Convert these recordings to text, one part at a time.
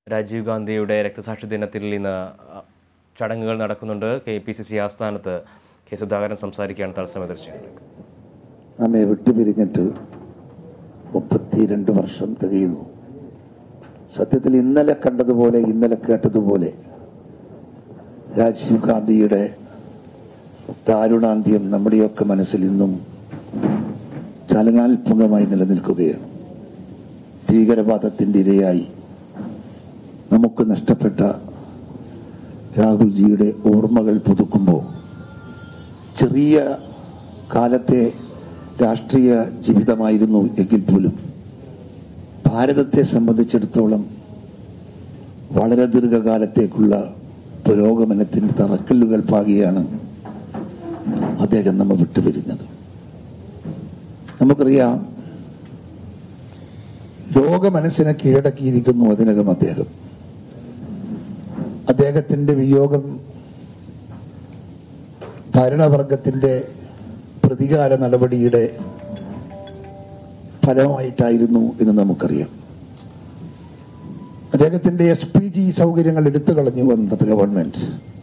രാജീവ് ഗാന്ധിയുടെ രക്തസാക്ഷി ദിനത്തിൽ ഇന്ന് അ, ചടങ്ങുകൾ നടക്കുന്നുണ്ട് കെ പി സി സി ആസ്ഥാനത്ത് കെ സുധാകരൻ സംസാരിക്കുകയാണ് തത്സമയ ദൃശ്യങ്ങളിലേക്ക് നമ്മെ വിട്ടുപിരിഞ്ഞിട്ട് മുപ്പത്തിരണ്ട് വർഷം തികയുന്നു സത്യത്തിൽ ഇന്നലെ കണ്ടതുപോലെ ഇന്നലെ കേട്ടതുപോലെ രാജീവ് ഗാന്ധിയുടെ ദാരുണാന്ത്യം നമ്മുടെയൊക്കെ മനസ്സിൽ ഇന്നും ചലനാത്മകമായി നിലനിൽക്കുകയാണ് ഭീകരവാദത്തിന്റെ ഇരയായി നമുക്ക് നഷ്ടപ്പെട്ട രാഹുൽജിയുടെ ഓർമ്മകൾ പുതുക്കുമ്പോൾ ചെറിയ കാലത്തെ രാഷ്ട്രീയ ജീവിതമായിരുന്നു എങ്കിൽ പോലും ഭാരതത്തെ സംബന്ധിച്ചിടത്തോളം വളരെ ദീർഘകാലത്തേക്കുള്ള പുരോഗമനത്തിന്റെ തറക്കല്ലുകൾ പാകിയാണ് അദ്ദേഹം നമ്മെ വിട്ടുപിരിഞ്ഞത് നമുക്കറിയാം ലോക മനസ്സിനെ കീഴടക്കിയിരിക്കുന്നു അതിനകം അദ്ദേഹം അദ്ദേഹത്തിന്റെ വിയോഗം ഭരണവർഗത്തിന്റെ പ്രതികാര നടപടിയുടെ ഫലമായിട്ടായിരുന്നു എന്ന് നമുക്കറിയാം അദ്ദേഹത്തിന്റെ എസ് പി ജി സൗകര്യങ്ങൾ എടുത്തു കളഞ്ഞു അന്നത്തെ ഗവൺമെന്റ്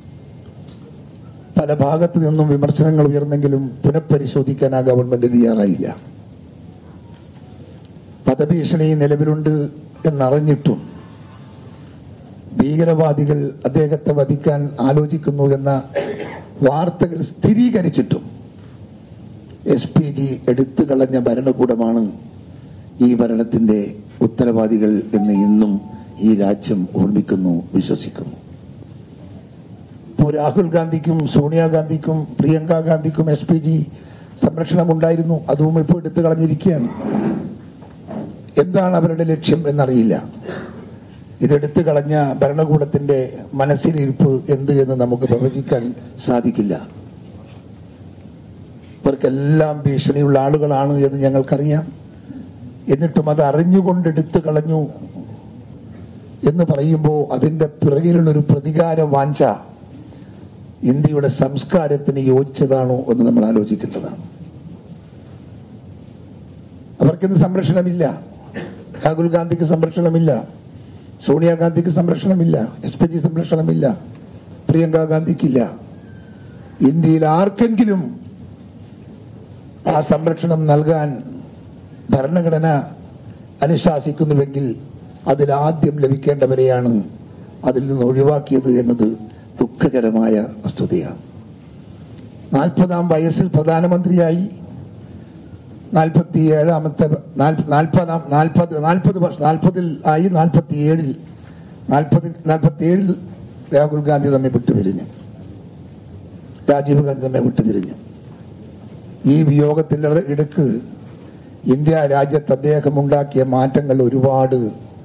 പല ഭാഗത്തു നിന്നും വിമർശനങ്ങൾ ഉയർന്നെങ്കിലും പുനഃപരിശോധിക്കാൻ ആ ഗവൺമെന്റ് തയ്യാറായില്ല വധഭീഷണി നിലവിലുണ്ട് എന്നറിഞ്ഞിട്ടും ഭീകരവാദികൾ അദ്ദേഹത്തെ വധിക്കാൻ ആലോചിക്കുന്നു എന്ന വാർത്തകൾ സ്ഥിരീകരിച്ചിട്ടും എസ് പി ജി എടുത്തു കളഞ്ഞ ഭരണകൂടമാണ് ഈ ഭരണത്തിന്റെ ഉത്തരവാദികൾ എന്ന് ഇന്നും ഈ രാജ്യം ഓർമ്മിക്കുന്നു വിശ്വസിക്കുന്നു ഇപ്പോൾ രാഹുൽ ഗാന്ധിക്കും സോണിയാഗാന്ധിക്കും പ്രിയങ്ക ഗാന്ധിക്കും എസ് പി ജി സംരക്ഷണം ഉണ്ടായിരുന്നു അതും ഇപ്പോൾ എടുത്തു കളഞ്ഞിരിക്കുകയാണ് എന്താണ് അവരുടെ ലക്ഷ്യം എന്നറിയില്ല ഇതെടുത്തു കളഞ്ഞ ഭരണകൂടത്തിന്റെ മനസ്സിലിരിപ്പ് എന്ത് എന്ന് നമുക്ക് പ്രവചിക്കാൻ സാധിക്കില്ല ഇവർക്കെല്ലാം ഭീഷണിയുള്ള ആളുകളാണ് എന്ന് ഞങ്ങൾക്കറിയാം എന്നിട്ടും അത് അറിഞ്ഞുകൊണ്ട് എടുത്തു കളഞ്ഞു എന്ന് പറയുമ്പോൾ അതിന്റെ പിറകിലുള്ള ഒരു പ്രതികാര വാഞ്ച ഇന്ത്യയുടെ സംസ്കാരത്തിന് യോജിച്ചതാണോ എന്ന് നമ്മൾ ആലോചിക്കേണ്ടതാണ് അവർക്കിന്ന് സംരക്ഷണമില്ല രാഹുൽ ഗാന്ധിക്ക് സംരക്ഷണമില്ല സോണിയാഗാന്ധിക്ക് സംരക്ഷണമില്ല എസ് പി ജി സംരക്ഷണമില്ല പ്രിയങ്ക ഗാന്ധിക്കില്ല ഇന്ത്യയിൽ ആർക്കെങ്കിലും ആ സംരക്ഷണം നൽകാൻ ഭരണഘടന അനുശാസിക്കുന്നുവെങ്കിൽ അതിൽ ആദ്യം ലഭിക്കേണ്ടവരെയാണ് അതിൽ നിന്ന് ഒഴിവാക്കിയത് എന്നത് ദുഃഖകരമായ വസ്തുതയാണ് നാൽപ്പതാം വയസ്സിൽ പ്രധാനമന്ത്രിയായി നാൽപ്പത്തി ഏഴാമത്തെ നാൽപ്പതാം നാൽപ്പത് നാൽപ്പത് വർഷം നാൽപ്പതിൽ ആയി നാൽപ്പത്തി ഏഴിൽ നാൽപ്പതിൽ നാൽപ്പത്തി ഏഴിൽ രാഹുൽ ഗാന്ധി നമ്മെ വിട്ടുപിരിഞ്ഞു രാജീവ് ഗാന്ധി നമ്മെ വിട്ടുപിരിഞ്ഞു ഈ വിയോഗത്തിന്റെ ഇടക്ക് ഇന്ത്യ രാജ്യത്ത് അദ്ദേഹം ഉണ്ടാക്കിയ മാറ്റങ്ങൾ ഒരുപാട്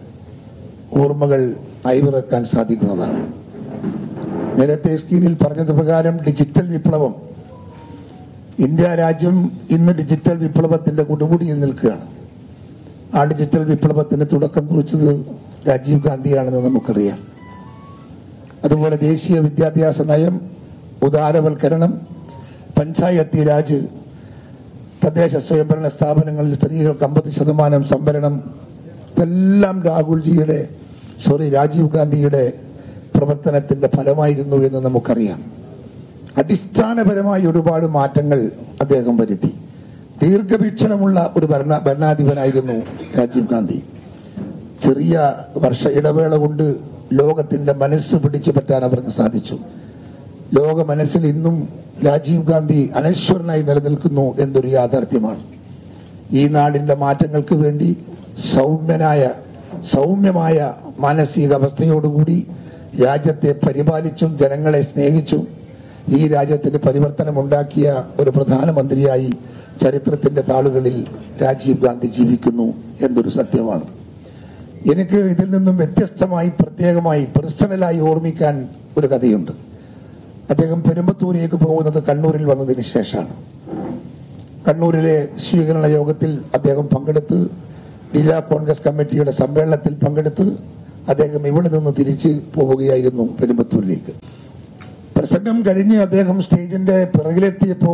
ഓർമ്മകൾ അയവിറക്കാൻ സാധിക്കുന്നതാണ് നേരത്തെ സ്ക്രീനിൽ പറഞ്ഞത് പ്രകാരം ഡിജിറ്റൽ വിപ്ലവം ഇന്ത്യ രാജ്യം ഇന്ന് ഡിജിറ്റൽ വിപ്ലവത്തിന്റെ കൊടുമുടിയിൽ നിൽക്കുകയാണ് ആ ഡിജിറ്റൽ വിപ്ലവത്തിന് തുടക്കം കുറിച്ചത് രാജീവ് ഗാന്ധിയാണെന്ന് നമുക്കറിയാം അതുപോലെ ദേശീയ വിദ്യാഭ്യാസ നയം ഉദാരവൽക്കരണം പഞ്ചായത്തി രാജ് തദ്ദേശ സ്വയംഭരണ സ്ഥാപനങ്ങളിൽ സ്ത്രീകൾക്ക് അമ്പത് ശതമാനം സംവരണം ഇതെല്ലാം രാഹുൽജിയുടെ സോറി രാജീവ് ഗാന്ധിയുടെ പ്രവർത്തനത്തിന്റെ ഫലമായിരുന്നു എന്ന് നമുക്കറിയാം അടിസ്ഥാനപരമായ ഒരുപാട് മാറ്റങ്ങൾ അദ്ദേഹം വരുത്തി ദീർഘവീക്ഷണമുള്ള ഒരു ഭരണ ഭരണാധിപനായിരുന്നു രാജീവ് ഗാന്ധി ചെറിയ വർഷ ഇടവേള കൊണ്ട് ലോകത്തിന്റെ മനസ്സ് പിടിച്ചു പറ്റാൻ അവർക്ക് സാധിച്ചു ലോക മനസ്സിൽ ഇന്നും രാജീവ് ഗാന്ധി അനശ്വരനായി നിലനിൽക്കുന്നു എന്നൊരു യാഥാർത്ഥ്യമാണ് ഈ നാടിന്റെ മാറ്റങ്ങൾക്ക് വേണ്ടി സൗമ്യനായ സൗമ്യമായ മാനസികാവസ്ഥയോടുകൂടി രാജ്യത്തെ പരിപാലിച്ചും ജനങ്ങളെ സ്നേഹിച്ചും ഈ രാജ്യത്തിന് പരിവർത്തനം ഉണ്ടാക്കിയ ഒരു പ്രധാനമന്ത്രിയായി ചരിത്രത്തിന്റെ താളുകളിൽ രാജീവ് ഗാന്ധി ജീവിക്കുന്നു എന്നൊരു സത്യമാണ് എനിക്ക് ഇതിൽ നിന്നും വ്യത്യസ്തമായി പ്രത്യേകമായി പേഴ്സണലായി ഓർമ്മിക്കാൻ ഒരു കഥയുണ്ട് അദ്ദേഹം പെരുമ്പത്തൂരിലേക്ക് പോകുന്നത് കണ്ണൂരിൽ വന്നതിന് ശേഷമാണ് കണ്ണൂരിലെ സ്വീകരണ യോഗത്തിൽ അദ്ദേഹം പങ്കെടുത്ത് ജില്ലാ കോൺഗ്രസ് കമ്മിറ്റിയുടെ സമ്മേളനത്തിൽ പങ്കെടുത്ത് അദ്ദേഹം ഇവിടെ നിന്ന് തിരിച്ച് പോവുകയായിരുന്നു പെരുമ്പത്തൂരിലേക്ക് പ്രസംഗം കഴിഞ്ഞ് അദ്ദേഹം സ്റ്റേജിന്റെ പിറകിലെത്തിയപ്പോ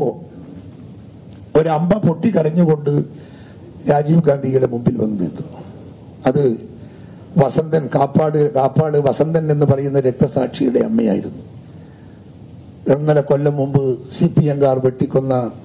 ഒരു അമ്പ പൊട്ടി കരഞ്ഞുകൊണ്ട് രാജീവ് ഗാന്ധിയുടെ മുമ്പിൽ വന്നു നിന്നു അത് വസന്തൻ കാപ്പാട് കാപ്പാട് വസന്തൻ എന്ന് പറയുന്ന രക്തസാക്ഷിയുടെ അമ്മയായിരുന്നു ഒന്നര കൊല്ലം മുമ്പ് സി പി എംകാർ വെട്ടിക്കൊന്ന